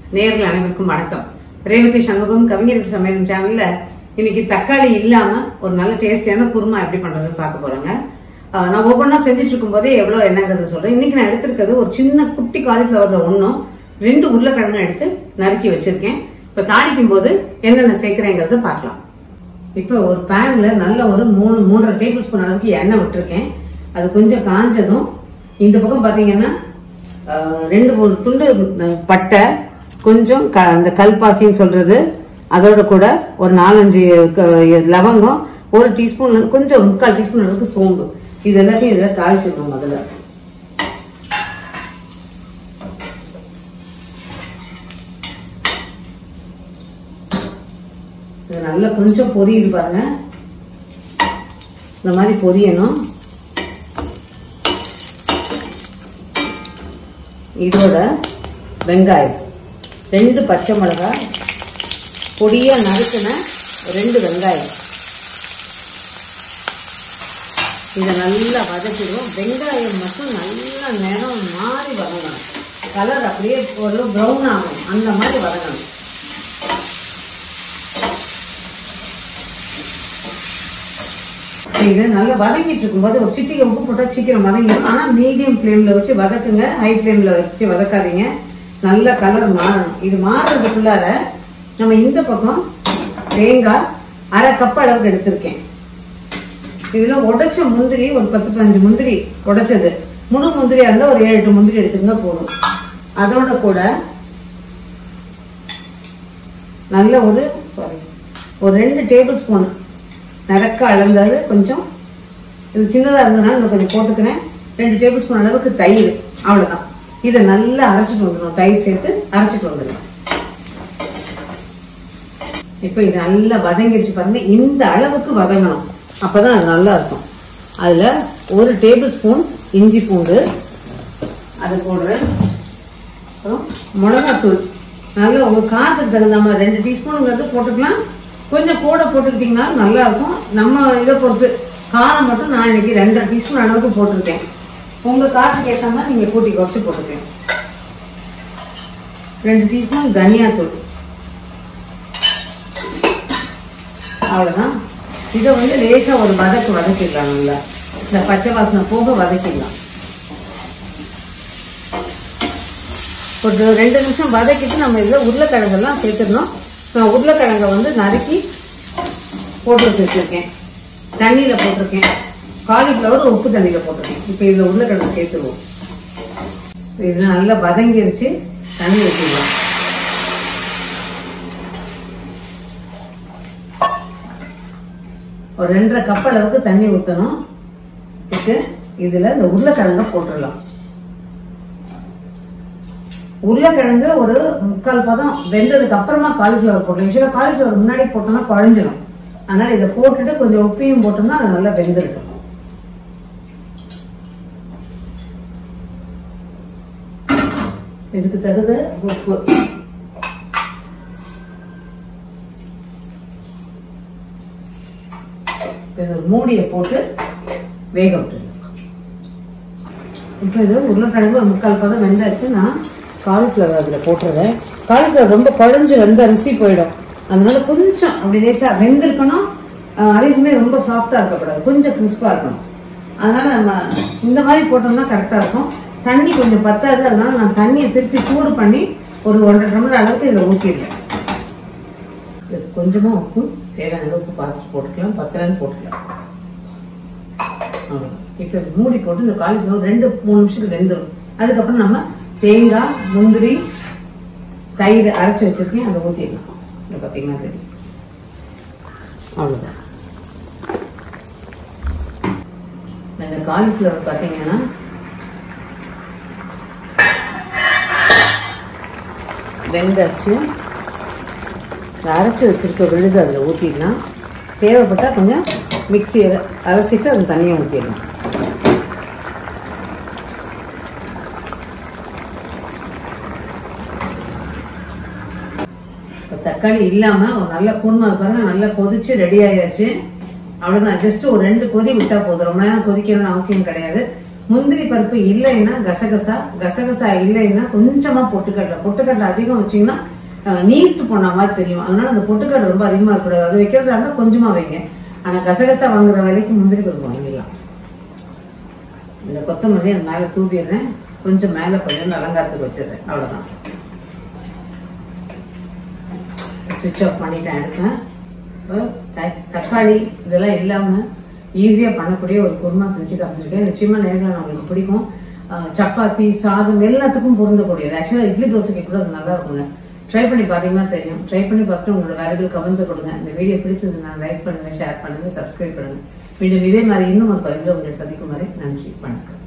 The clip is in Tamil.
நேரில் அனைவருக்கும் வணக்கம் ரேவதி சண்முகம் கவிஞர் சமையல் சேனல்ல இன்னைக்கு தக்காளி இல்லாம ஒரு நல்ல டேஸ்டியான குருமா எப்படி பண்றதுன்னு பார்க்க போறோங்க ஆஹ் நான் ஒவ்வொன்றா செஞ்சுட்டு இருக்கும் போதே எவ்வளவு என்னங்கிறத சொல்றேன் இன்னைக்கு நான் எடுத்திருக்கிறது ஒரு சின்ன குட்டி காலிஃபிளவர்ல ஒன்றும் ரெண்டு உருளைக்கிழங்கும் எடுத்து நறுக்கி வச்சிருக்கேன் இப்ப தாளிக்கும் போது என்னென்ன சேர்க்கிறேங்கிறத பார்க்கலாம் இப்போ ஒரு பேன்ல நல்ல ஒரு மூணு மூன்றரை டேபிள் ஸ்பூன் அளவுக்கு எண்ணெய் விட்டுருக்கேன் அது கொஞ்சம் காஞ்சதும் இந்த பக்கம் பாத்தீங்கன்னா ஆஹ், ரெண்டு மூணு துண்டு அஹ், பட்டை கொஞ்சம் க- அந்த கல்பாசின்னு சொல்றது அதோட கூட ஒரு நாலஞ்சு க- லவங்கம் ஒரு டீஸ்பூன் கொஞ்சம் முக்கால் டீஸ்பூன் அளவுக்கு சோம்பு இது எல்லாத்தையும் இதில் தாளிச்சிடணும் முதல்ல இது நல்லா கொஞ்சம் பொரியுது பாருங்க இந்த மாதிரி பொரியணும் இதோட வெங்காயம் ரெண்டு பச்சை மிளகாய் பொடியா நறுக்கின ரெண்டு வெங்காயம் இதை நல்லா வதக்கிடுவோம் வெங்காயம் மட்டும் நல்லா நிறம் மாறி வதங்கணும் கலர் அப்படியே ஒரு ப்ரௌன் ஆகும் அந்த மாதிரி வதங்கணும் இது நல்லா வதங்கிட்டு இருக்கும்போது ஒரு சிட்டிகை உப்பு போட்டா சீக்கிரம் வதங்கிடும் ஆனா மீடியம் ஃப்ளேம்ல வச்சு வதக்குங்க ஹை ஃப்ளேம்ல வச்சு வதக்காதீங்க நல்ல கலர் மாறணும் இது மாறுறதுக்குள்ளார நம்ம இந்த பக்கம் தேங்காய் அரை கப் அளவுக்கு எடுத்திருக்கேன் இதுல உடைச்ச முந்திரி ஒரு பத்து பதினஞ்சு முந்திரி உடைச்சது முழு முந்திரியா இருந்தா ஒரு ஏழு எட்டு முந்திரி எடுத்துங்க போதும் அதோட கூட நல்ல ஒரு சாரி ஒரு ரெண்டு டேபிள் ஸ்பூன் நிறக்க அளந்தது கொஞ்சம் இது சின்னதா இருந்ததுனால நான் கொஞ்சம் போட்டுக்கிறேன் ரெண்டு டேபிள் ஸ்பூன் அளவுக்கு தயிர் அவ்வளவுதான் இதை நல்லா அரைச்சிட்டு வந்துடணும் தயிர் சேர்த்து அரைச்சிட்டு வந்துடணும் இப்போ இது நல்லா வதங்கிடுச்சு பாருங்க இந்த அளவுக்கு வதங்கணும் அப்பதான் அது நல்லா இருக்கும் அதுல ஒரு டேபிள் ஸ்பூன் இஞ்சி பூண்டு அது போடுறேன் அப்புறம் மிளகாத்தூள் நல்ல உங்க காரத்துக்கு தகுந்த மாதிரி ரெண்டு டீஸ்பூனுங்கிறது போட்டுக்கலாம் கொஞ்சம் கூட போட்டுக்கிட்டீங்கன்னா நல்லா இருக்கும் நம்ம இதை பொறுத்து காரம் மட்டும் நான் இன்னைக்கு ரெண்டரை டீஸ்பூன் அளவுக்கு போட்டிருக்கேன் உங்க காரத்துக்கு ஏற்ற மாதிரி நீங்க கூட்டி குறைச்சி போட்டுக்கேன் ரெண்டு டீஸ்பூன் தனியாத்தூள் அவ்வளவுதான் இதை வந்து லேசா ஒரு வதக்கு வதக்கிடலாம் நல்லா இந்த பச்சை வாசனை போக வதக்கிடலாம் ஒரு ரெண்டு நிமிஷம் வதக்கிட்டு நம்ம இதில் உருளைக்கிழங்கெல்லாம் சேர்த்துடணும் நான் உருளைக்கிழங்கை வந்து நறுக்கி போட்டு வச்சிருக்கேன் தண்ணியில் போட்டிருக்கேன் காலிஃப்ளவர் உப்பு தண்ணியில் போட்டிருக்கேன் இப்போ இதில் உருளைக்கிழங்கு சேர்த்துருவோம் இதில் நல்லா வதங்கிருச்சு தண்ணி ஊற்றிடலாம் ஒரு ரெண்டரை கப் அளவுக்கு தண்ணி ஊற்றணும் விட்டு இதில் இந்த உருளைக்கிழங்க போட்டுடலாம் உருளைக்கிழங்கு ஒரு முக்கால் பதம் வெந்ததுக்கு அப்புறமா காலிஃபிளவர் போடலாம் யூஸ்வலாக காலிஃபிளவர் முன்னாடி போட்டோம்னா குழஞ்சிரும் அதனால இதை போட்டுட்டு கொஞ்சம் உப்பையும் போட்டோம்னா அது நல்லா வெந்திருக்கும் இதுக்கு தகுந்த உப்பு இது ஒரு மூடியை போட்டு வேக விட்டுருங்க இப்போ இது உருளைக்கிழங்கு ஒரு முக்கால் பதம் வெந்தாச்சு நான் காலிஃப்ளவர் அதில் போட்டுறேன் காலிஃப்ளவர் ரொம்ப குழஞ்சு வெந்த அரிசி போயிடும் அதனால கொஞ்சம் அப்படி லேசா வெந்திருக்கணும் ஆஹ் அதே சமயம் ரொம்ப சாஃப்டா இருக்கக்கூடாது கொஞ்சம் கிறிஸ்பா இருக்கணும் அதனால நம்ம இந்த மாதிரி போட்டோம்னா கரெக்டா இருக்கும் தண்ணி கொஞ்சம் பத்தாது அதனால நான் தண்ணியை திருப்பி சூடு பண்ணி ஒரு ஒன்றரை டம்ளர் அளவுக்கு இதில் ஊற்றிடுறேன் இது கொஞ்சமா உப்பு தேவையான அளவு உப்பு பார்த்துட்டு போட்டுக்கலாம் பத்தலன்னு போட்டுக்கலாம் அவ்வளவுதான். இப்ப இது மூடி போட்டு இந்த காலிஃபிளவர் ரெண்டு மூணு நிமிஷத்துக்கு வெந்துடும் அதுக்கப்புறம் நம்ம தேங்காய் முந்திரி தயிர் அரைச்சு வச்சிருக்கேன் அதை ஊற்றிடலாம் இதை பார்த்தீங்கன்னா தெரியும் அவ்வளோதான் இந்த காலிஃப்ளவர் பார்த்தீங்கன்னா வெந்தாச்சு இந்த அரைச்சி வச்சிருக்க விழுது அதில் ஊற்றிடலாம் தேவைப்பட்டா கொஞ்சம் மிக்சியை அரைச்சிட்டு அது தனியாக ஊற்றிடலாம் இப்போ தக்காளி இல்லாமல் ஒரு நல்ல குருமா பாருங்க நல்லா கொதிச்சு ரெடி ஆயாச்சு அவ்வளோதான் ஜஸ்ட் ஒரு ரெண்டு கொதி விட்டா போதும் ரொம்ப நேரம் கொதிக்கணும்னு அவசியம் கிடையாது முந்திரி பருப்பு இல்லைன்னா கசகசா கசகசா இல்லைன்னா கொஞ்சமா பொட்டுக்கடலை பொட்டுக்கடலை அதிகம் வச்சீங்கன்னா அஹ், நீர்த்து போன மாதிரி தெரியும் அதனால அந்த பொட்டுக்கடலை ரொம்ப அதிகமா இருக்கக்கூடாது அது வைக்கிறதா இருந்தா கொஞ்சமா வைங்க ஆனா கசகசா வாங்குற விலைக்கு முந்திரி பருப்பு வாங்கிடலாம் இந்த கொத்தமல்லி அது மேல தூவிடுறேன் கொஞ்சம் மேல கொஞ்சம் அலங்காரத்துக்கு வச்சிடுறேன் அவ்வளவுதான் சுவிட்ச் ஆஃப் பண்ணிட்டேன் அடுப்பேன் இப்போ த- தக்காளி இதெல்லாம் இல்லாம ஈஸியா பண்ணக்கூடிய ஒரு குருமா செஞ்சு காமிச்சிருக்கேன் நிச்சயமா நேரில் உங்களுக்கு பிடிக்கும் அஹ் சப்பாத்தி சாதம் எல்லாத்துக்கும் பொருந்தக்கூடியது ஆக்சுவலா இட்லி தோசைக்கு கூட அது நல்லா இருக்குங்க ட்ரை பண்ணி பார்த்தீங்கன்னா தெரியும் ட்ரை பண்ணி பார்த்துட்டு உங்களோட வேலைகள் கமெண்ட்ஸை கொடுங்க இந்த வீடியோ பிடிச்சிருந்தா லைக் பண்ணுங்க ஷேர் பண்ணுங்க சப்ஸ்கிரைப் பண்ணுங்க மீண்டும் இதே மாதிரி இன்னும் ஒரு பதிவில் உங்களை சந்திக்கும் வரை நன்றி வணக்கம்